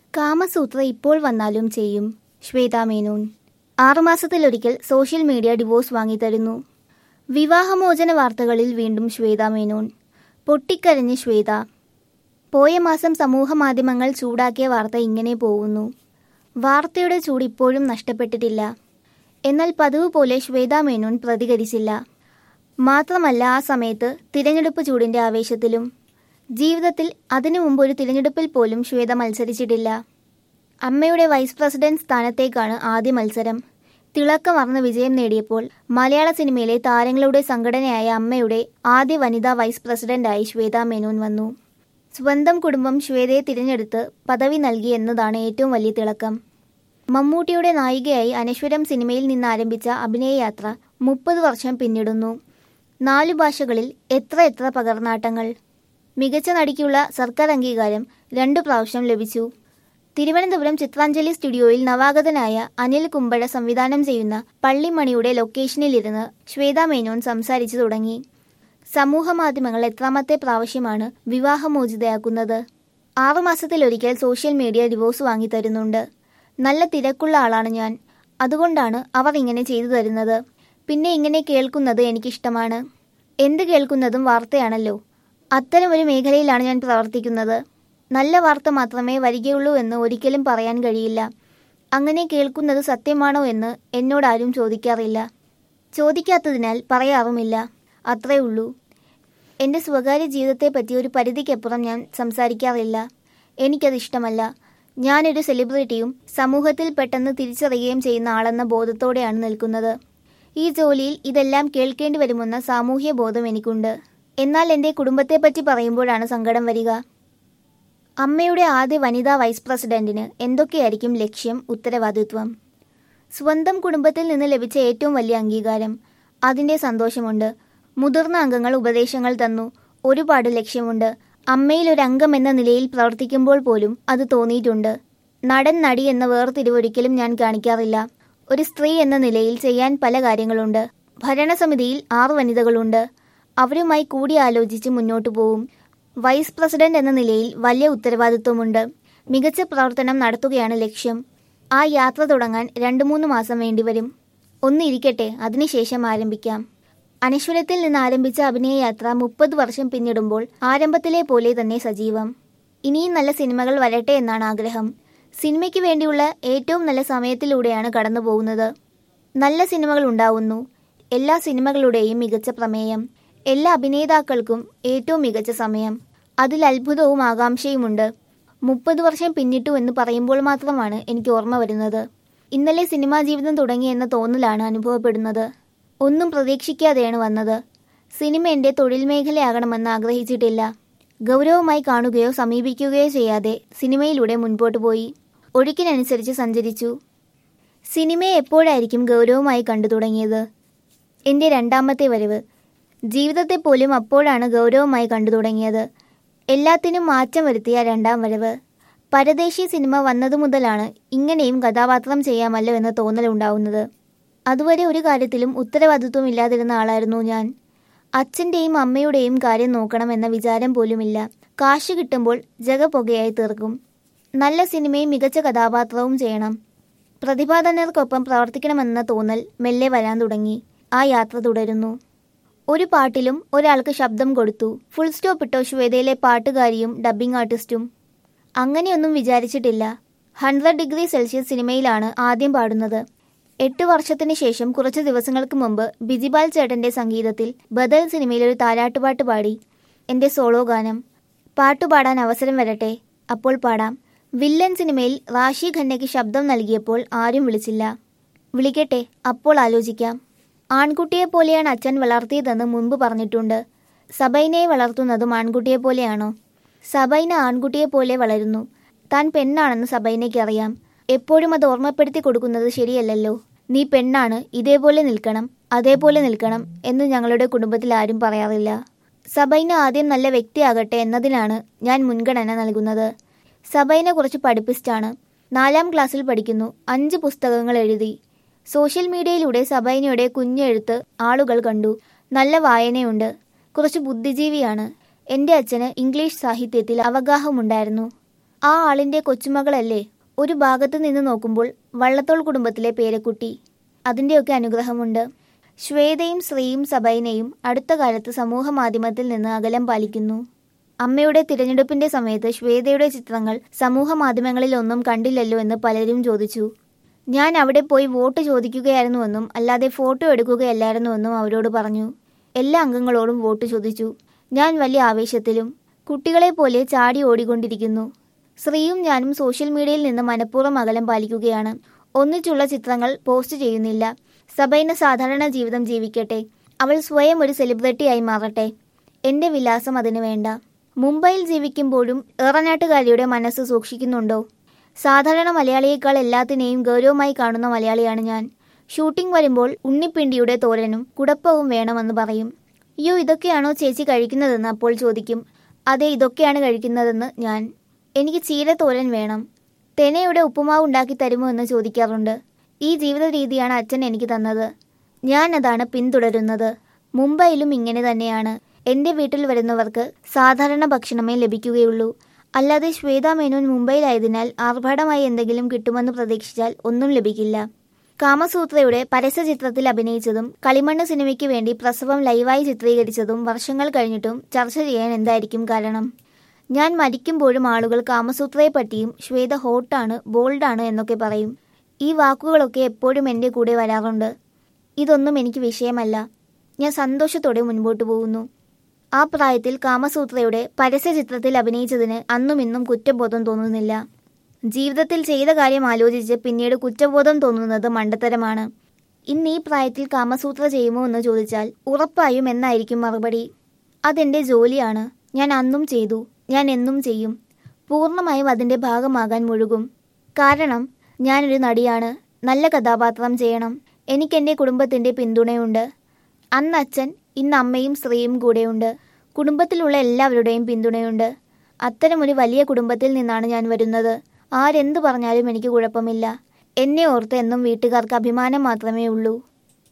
കാമസൂത്ര ഇപ്പോൾ വന്നാലും ചെയ്യും ശ്വേത മേനോൻ ആറുമാസത്തിലൊരിക്കൽ സോഷ്യൽ മീഡിയ ഡിവോഴ്സ് വാങ്ങിത്തരുന്നു വിവാഹമോചന വാർത്തകളിൽ വീണ്ടും ശ്വേത മേനോൻ പൊട്ടിക്കരഞ്ഞ് ശ്വേത പോയ മാസം സമൂഹ മാധ്യമങ്ങൾ ചൂടാക്കിയ വാർത്ത ഇങ്ങനെ പോകുന്നു വാർത്തയുടെ ചൂട് ഇപ്പോഴും നഷ്ടപ്പെട്ടിട്ടില്ല എന്നാൽ പതിവ് പോലെ ശ്വേത മേനോൻ പ്രതികരിച്ചില്ല മാത്രമല്ല ആ സമയത്ത് തിരഞ്ഞെടുപ്പ് ചൂടിന്റെ ആവേശത്തിലും ജീവിതത്തിൽ അതിനു മുമ്പ് ഒരു തിരഞ്ഞെടുപ്പിൽ പോലും ശ്വേത മത്സരിച്ചിട്ടില്ല അമ്മയുടെ വൈസ് പ്രസിഡന്റ് സ്ഥാനത്തേക്കാണ് ആദ്യ മത്സരം തിളക്കമർന്ന വിജയം നേടിയപ്പോൾ മലയാള സിനിമയിലെ താരങ്ങളുടെ സംഘടനയായ അമ്മയുടെ ആദ്യ വനിതാ വൈസ് പ്രസിഡന്റായി ശ്വേത മേനോൻ വന്നു സ്വന്തം കുടുംബം ശ്വേതയെ തിരഞ്ഞെടുത്ത് പദവി നൽകി എന്നതാണ് ഏറ്റവും വലിയ തിളക്കം മമ്മൂട്ടിയുടെ നായികയായി അനശ്വരം സിനിമയിൽ നിന്ന് ആരംഭിച്ച അഭിനയയാത്ര മുപ്പത് വർഷം പിന്നിടുന്നു നാലു ഭാഷകളിൽ എത്ര എത്ര പകർന്നാട്ടങ്ങൾ മികച്ച നടിക്കുള്ള സർക്കാർ അംഗീകാരം രണ്ടു പ്രാവശ്യം ലഭിച്ചു തിരുവനന്തപുരം ചിത്രാഞ്ജലി സ്റ്റുഡിയോയിൽ നവാഗതനായ അനിൽ കുമ്പഴ സംവിധാനം ചെയ്യുന്ന പള്ളിമണിയുടെ ലൊക്കേഷനിലിരുന്ന് ശ്വേത മേനോൻ സംസാരിച്ചു തുടങ്ങി സമൂഹ മാധ്യമങ്ങൾ എത്രാമത്തെ പ്രാവശ്യമാണ് വിവാഹമോചിതയാക്കുന്നത് ആറുമാസത്തിലൊരിക്കൽ സോഷ്യൽ മീഡിയ ഡിവോഴ്സ് വാങ്ങിത്തരുന്നുണ്ട് നല്ല തിരക്കുള്ള ആളാണ് ഞാൻ അതുകൊണ്ടാണ് അവർ ഇങ്ങനെ ചെയ്തു തരുന്നത് പിന്നെ ഇങ്ങനെ കേൾക്കുന്നത് എനിക്കിഷ്ടമാണ് എന്ത് കേൾക്കുന്നതും വാർത്തയാണല്ലോ അത്തരം ഒരു മേഖലയിലാണ് ഞാൻ പ്രവർത്തിക്കുന്നത് നല്ല വാർത്ത മാത്രമേ വരികയുള്ളൂ എന്ന് ഒരിക്കലും പറയാൻ കഴിയില്ല അങ്ങനെ കേൾക്കുന്നത് സത്യമാണോ എന്ന് എന്നോടാരും ചോദിക്കാറില്ല ചോദിക്കാത്തതിനാൽ പറയാറുമില്ല അത്രേ ഉള്ളൂ എൻ്റെ സ്വകാര്യ ജീവിതത്തെപ്പറ്റി ഒരു പരിധിക്കപ്പുറം ഞാൻ സംസാരിക്കാറില്ല എനിക്കത് ഇഷ്ടമല്ല ഞാനൊരു സെലിബ്രിറ്റിയും സമൂഹത്തിൽ പെട്ടെന്ന് തിരിച്ചറിയുകയും ചെയ്യുന്ന ആളെന്ന ബോധത്തോടെയാണ് നിൽക്കുന്നത് ഈ ജോലിയിൽ ഇതെല്ലാം കേൾക്കേണ്ടി വരുമെന്ന സാമൂഹ്യ ബോധം എനിക്കുണ്ട് എന്നാൽ എൻ്റെ കുടുംബത്തെപ്പറ്റി പറയുമ്പോഴാണ് സങ്കടം വരിക അമ്മയുടെ ആദ്യ വനിതാ വൈസ് പ്രസിഡന്റിന് എന്തൊക്കെയായിരിക്കും ലക്ഷ്യം ഉത്തരവാദിത്വം സ്വന്തം കുടുംബത്തിൽ നിന്ന് ലഭിച്ച ഏറ്റവും വലിയ അംഗീകാരം അതിൻ്റെ സന്തോഷമുണ്ട് മുതിർന്ന അംഗങ്ങൾ ഉപദേശങ്ങൾ തന്നു ഒരുപാട് ലക്ഷ്യമുണ്ട് അമ്മയിൽ ഒരു അംഗം എന്ന നിലയിൽ പ്രവർത്തിക്കുമ്പോൾ പോലും അത് തോന്നിയിട്ടുണ്ട് നടൻ നടി എന്ന വേർതിരിവൊരിക്കലും ഞാൻ കാണിക്കാറില്ല ഒരു സ്ത്രീ എന്ന നിലയിൽ ചെയ്യാൻ പല കാര്യങ്ങളുണ്ട് ഭരണസമിതിയിൽ ആറ് വനിതകളുണ്ട് അവരുമായി കൂടിയാലോചിച്ച് മുന്നോട്ടു പോവും വൈസ് പ്രസിഡന്റ് എന്ന നിലയിൽ വലിയ ഉത്തരവാദിത്വമുണ്ട് മികച്ച പ്രവർത്തനം നടത്തുകയാണ് ലക്ഷ്യം ആ യാത്ര തുടങ്ങാൻ രണ്ടു മൂന്ന് മാസം വേണ്ടിവരും ഒന്നിരിക്കട്ടെ അതിനുശേഷം ആരംഭിക്കാം അനശ്വരത്തിൽ നിന്ന് ആരംഭിച്ച അഭിനയയാത്ര മുപ്പത് വർഷം പിന്നിടുമ്പോൾ ആരംഭത്തിലെ പോലെ തന്നെ സജീവം ഇനിയും നല്ല സിനിമകൾ വരട്ടെ എന്നാണ് ആഗ്രഹം സിനിമയ്ക്ക് വേണ്ടിയുള്ള ഏറ്റവും നല്ല സമയത്തിലൂടെയാണ് കടന്നു പോകുന്നത് നല്ല സിനിമകൾ ഉണ്ടാവുന്നു എല്ലാ സിനിമകളുടെയും മികച്ച പ്രമേയം എല്ലാ അഭിനേതാക്കൾക്കും ഏറ്റവും മികച്ച സമയം അതിൽ അത്ഭുതവും ആകാംക്ഷയുമുണ്ട് മുപ്പത് വർഷം പിന്നിട്ടു എന്ന് പറയുമ്പോൾ മാത്രമാണ് എനിക്ക് ഓർമ്മ വരുന്നത് ഇന്നലെ സിനിമാ ജീവിതം തുടങ്ങി എന്ന തോന്നലാണ് അനുഭവപ്പെടുന്നത് ഒന്നും പ്രതീക്ഷിക്കാതെയാണ് വന്നത് സിനിമ എൻ്റെ തൊഴിൽ മേഖലയാകണമെന്ന് ആഗ്രഹിച്ചിട്ടില്ല ഗൗരവമായി കാണുകയോ സമീപിക്കുകയോ ചെയ്യാതെ സിനിമയിലൂടെ മുൻപോട്ട് പോയി ഒഴുക്കിനനുസരിച്ച് സഞ്ചരിച്ചു സിനിമയെ എപ്പോഴായിരിക്കും ഗൗരവമായി കണ്ടു തുടങ്ങിയത് എൻ്റെ രണ്ടാമത്തെ വരവ് ജീവിതത്തെ പോലും അപ്പോഴാണ് ഗൗരവമായി കണ്ടു തുടങ്ങിയത് എല്ലാത്തിനും മാറ്റം വരുത്തിയ രണ്ടാം വരവ് പരദേശി സിനിമ വന്നതു മുതലാണ് ഇങ്ങനെയും കഥാപാത്രം ചെയ്യാമല്ലോ എന്ന തോന്നലുണ്ടാവുന്നത് അതുവരെ ഒരു കാര്യത്തിലും ഉത്തരവാദിത്വം ഇല്ലാതിരുന്ന ആളായിരുന്നു ഞാൻ അച്ഛൻ്റെയും അമ്മയുടെയും കാര്യം നോക്കണം എന്ന വിചാരം പോലുമില്ല കാശ് കിട്ടുമ്പോൾ ജഗപുകയായി തീർക്കും നല്ല സിനിമയും മികച്ച കഥാപാത്രവും ചെയ്യണം പ്രതിഭാധനർക്കൊപ്പം പ്രവർത്തിക്കണമെന്ന തോന്നൽ മെല്ലെ വരാൻ തുടങ്ങി ആ യാത്ര തുടരുന്നു ഒരു പാട്ടിലും ഒരാൾക്ക് ശബ്ദം കൊടുത്തു ഫുൾ സ്റ്റോപ്പ് ഇട്ടോ ശ്വേതയിലെ പാട്ടുകാരിയും ഡബ്ബിംഗ് ആർട്ടിസ്റ്റും അങ്ങനെയൊന്നും വിചാരിച്ചിട്ടില്ല ഹൺഡ്രഡ് ഡിഗ്രി സെൽഷ്യസ് സിനിമയിലാണ് ആദ്യം പാടുന്നത് എട്ട് വർഷത്തിന് ശേഷം കുറച്ച് ദിവസങ്ങൾക്ക് മുമ്പ് ബിജിപാൽ ചേട്ടന്റെ സംഗീതത്തിൽ ബദൽ സിനിമയിൽ ഒരു താരാട്ടുപാട്ട് പാടി എൻ്റെ സോളോ ഗാനം പാട്ടുപാടാൻ അവസരം വരട്ടെ അപ്പോൾ പാടാം വില്ലൻ സിനിമയിൽ റാഷി ഖന്നയ്ക്ക് ശബ്ദം നൽകിയപ്പോൾ ആരും വിളിച്ചില്ല വിളിക്കട്ടെ അപ്പോൾ ആലോചിക്കാം ആൺകുട്ടിയെ പോലെയാണ് അച്ഛൻ വളർത്തിയതെന്ന് മുൻപ് പറഞ്ഞിട്ടുണ്ട് സബൈനയെ വളർത്തുന്നതും ആൺകുട്ടിയെ പോലെയാണോ സബൈന ആൺകുട്ടിയെ പോലെ വളരുന്നു താൻ പെണ്ണാണെന്ന് സബൈനയ്ക്ക് അറിയാം എപ്പോഴും അത് ഓർമ്മപ്പെടുത്തി കൊടുക്കുന്നത് ശരിയല്ലല്ലോ നീ പെണ്ണാണ് ഇതേപോലെ നിൽക്കണം അതേപോലെ നിൽക്കണം എന്ന് ഞങ്ങളുടെ കുടുംബത്തിൽ ആരും പറയാറില്ല സബൈന ആദ്യം നല്ല വ്യക്തിയാകട്ടെ എന്നതിനാണ് ഞാൻ മുൻഗണന നൽകുന്നത് സബൈന കുറച്ച് പഠിപ്പിസ്റ്റാണ് നാലാം ക്ലാസ്സിൽ പഠിക്കുന്നു അഞ്ച് പുസ്തകങ്ങൾ എഴുതി സോഷ്യൽ മീഡിയയിലൂടെ സബൈനയുടെ കുഞ്ഞെഴുത്ത് ആളുകൾ കണ്ടു നല്ല വായനയുണ്ട് കുറച്ച് ബുദ്ധിജീവിയാണ് എൻ്റെ അച്ഛന് ഇംഗ്ലീഷ് സാഹിത്യത്തിൽ അവഗാഹമുണ്ടായിരുന്നു ആ ആളിന്റെ കൊച്ചുമകളല്ലേ ഒരു ഭാഗത്ത് നിന്ന് നോക്കുമ്പോൾ വള്ളത്തോൾ കുടുംബത്തിലെ പേരക്കുട്ടി അതിൻ്റെയൊക്കെ അനുഗ്രഹമുണ്ട് ശ്വേതയും ശ്രീയും സബൈനയും അടുത്ത കാലത്ത് സമൂഹ മാധ്യമത്തിൽ നിന്ന് അകലം പാലിക്കുന്നു അമ്മയുടെ തിരഞ്ഞെടുപ്പിന്റെ സമയത്ത് ശ്വേതയുടെ ചിത്രങ്ങൾ സമൂഹ മാധ്യമങ്ങളിൽ ഒന്നും കണ്ടില്ലല്ലോ എന്ന് പലരും ചോദിച്ചു ഞാൻ അവിടെ പോയി വോട്ട് ചോദിക്കുകയായിരുന്നുവെന്നും അല്ലാതെ ഫോട്ടോ എടുക്കുകയല്ലായിരുന്നുവെന്നും അവരോട് പറഞ്ഞു എല്ലാ അംഗങ്ങളോടും വോട്ട് ചോദിച്ചു ഞാൻ വലിയ ആവേശത്തിലും കുട്ടികളെ പോലെ ചാടി ഓടിക്കൊണ്ടിരിക്കുന്നു ശ്രീയും ഞാനും സോഷ്യൽ മീഡിയയിൽ നിന്ന് മനഃപൂർവ്വം അകലം പാലിക്കുകയാണ് ഒന്നിച്ചുള്ള ചിത്രങ്ങൾ പോസ്റ്റ് ചെയ്യുന്നില്ല സബൈന സാധാരണ ജീവിതം ജീവിക്കട്ടെ അവൾ സ്വയം ഒരു സെലിബ്രിറ്റിയായി മാറട്ടെ എന്റെ വിലാസം അതിന് വേണ്ട മുംബൈയിൽ ജീവിക്കുമ്പോഴും ഏറനാട്ടുകാരിയുടെ മനസ്സ് സൂക്ഷിക്കുന്നുണ്ടോ സാധാരണ മലയാളിയേക്കാൾ എല്ലാത്തിനെയും ഗൗരവമായി കാണുന്ന മലയാളിയാണ് ഞാൻ ഷൂട്ടിംഗ് വരുമ്പോൾ ഉണ്ണിപ്പിണ്ടിയുടെ തോരനും കുടപ്പവും വേണമെന്ന് പറയും അയ്യോ ഇതൊക്കെയാണോ ചേച്ചി കഴിക്കുന്നതെന്ന് അപ്പോൾ ചോദിക്കും അതെ ഇതൊക്കെയാണ് കഴിക്കുന്നതെന്ന് ഞാൻ എനിക്ക് ചീരത്തോരൻ വേണം തെനയുടെ ഉപ്പുമാവ് ഉണ്ടാക്കി തരുമോ എന്ന് ചോദിക്കാറുണ്ട് ഈ ജീവിത രീതിയാണ് അച്ഛൻ എനിക്ക് തന്നത് ഞാൻ അതാണ് പിന്തുടരുന്നത് മുംബൈയിലും ഇങ്ങനെ തന്നെയാണ് എൻ്റെ വീട്ടിൽ വരുന്നവർക്ക് സാധാരണ ഭക്ഷണമേ ലഭിക്കുകയുള്ളൂ അല്ലാതെ ശ്വേതാ മേനോൻ മുംബൈയിലായതിനാൽ ആർഭാടമായി എന്തെങ്കിലും കിട്ടുമെന്ന് പ്രതീക്ഷിച്ചാൽ ഒന്നും ലഭിക്കില്ല കാമസൂത്രയുടെ പരസ്യചിത്രത്തിൽ അഭിനയിച്ചതും കളിമണ്ണ് സിനിമയ്ക്ക് വേണ്ടി പ്രസവം ലൈവായി ചിത്രീകരിച്ചതും വർഷങ്ങൾ കഴിഞ്ഞിട്ടും ചർച്ച ചെയ്യാൻ എന്തായിരിക്കും കാരണം ഞാൻ മരിക്കുമ്പോഴും ആളുകൾ കാമസൂത്രയെ പറ്റിയും ശ്വേത ഹോട്ടാണ് ബോൾഡാണ് എന്നൊക്കെ പറയും ഈ വാക്കുകളൊക്കെ എപ്പോഴും എൻ്റെ കൂടെ വരാറുണ്ട് ഇതൊന്നും എനിക്ക് വിഷയമല്ല ഞാൻ സന്തോഷത്തോടെ മുൻപോട്ട് പോകുന്നു ആ പ്രായത്തിൽ കാമസൂത്രയുടെ പരസ്യചിത്രത്തിൽ അഭിനയിച്ചതിന് അന്നും ഇന്നും കുറ്റബോധം തോന്നുന്നില്ല ജീവിതത്തിൽ ചെയ്ത കാര്യം ആലോചിച്ച് പിന്നീട് കുറ്റബോധം തോന്നുന്നത് മണ്ടത്തരമാണ് ഇന്ന് ഈ പ്രായത്തിൽ കാമസൂത്ര ചെയ്യുമോ എന്ന് ചോദിച്ചാൽ ഉറപ്പായും എന്നായിരിക്കും മറുപടി അതെന്റെ ജോലിയാണ് ഞാൻ അന്നും ചെയ്തു ഞാൻ എന്നും ചെയ്യും പൂർണ്ണമായും അതിന്റെ ഭാഗമാകാൻ മുഴുകും കാരണം ഞാനൊരു നടിയാണ് നല്ല കഥാപാത്രം ചെയ്യണം എനിക്ക് എൻ്റെ കുടുംബത്തിന്റെ പിന്തുണയുണ്ട് അന്ന് അച്ഛൻ ഇന്ന് അമ്മയും സ്ത്രീയും കൂടെയുണ്ട് കുടുംബത്തിലുള്ള എല്ലാവരുടെയും പിന്തുണയുണ്ട് അത്തരമൊരു വലിയ കുടുംബത്തിൽ നിന്നാണ് ഞാൻ വരുന്നത് ആരെന്ത് പറഞ്ഞാലും എനിക്ക് കുഴപ്പമില്ല എന്നെ ഓർത്ത് എന്നും വീട്ടുകാർക്ക് അഭിമാനം മാത്രമേ ഉള്ളൂ